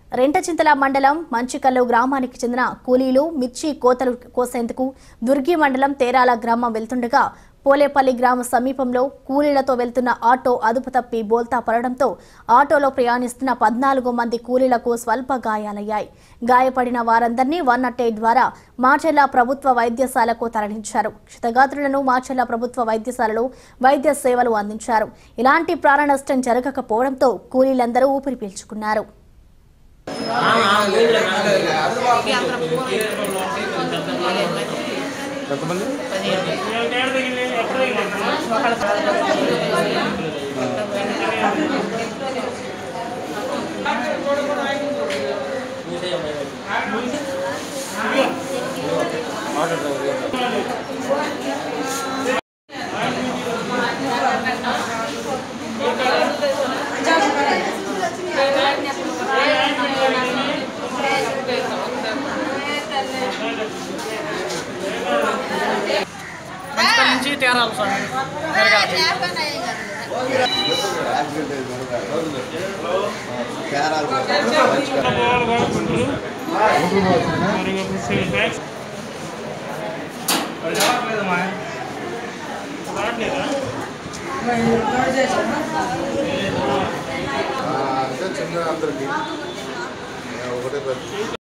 రెంటచింతల మండలం మంచికల్లు గ్రామానికి చెందిన కూలీలు మిర్చి కోతలు కోసేందుకు దుర్గి మండలం తేరాల గ్రామం వెళ్తుండగా పోలేపల్లి గ్రామ సమీపంలో కూలీలతో వెళ్తున్న ఆటో అదుపు తప్పి బోల్తా పడడంతో ఆటోలో ప్రయాణిస్తున్న పద్నాలుగు మంది కూలీలకు స్వల్ప గాయాలయ్యాయి గాయపడిన వారందరినీ వన్ నాట్ ఎయిట్ ద్వారా మాచెల్ల ప్రభుత్వ వైద్యశాలకు తరలించారు క్షతగాత్రులను మాచెల్ల ప్రభుత్వ వైద్యశాలలో వైద్య సేవలు అందించారు ఇలాంటి ప్రాణ నష్టం జరగకపోవడంతో కూలీలందరూ ఊపిరి పీల్చుకున్నారు ఎంతమంది ఆటో డ్రైవర్ మంచిపల్లి నుంచి తేరాలి స్వామి అంటే చిన్న అందరికి ఒకటే పెద్ద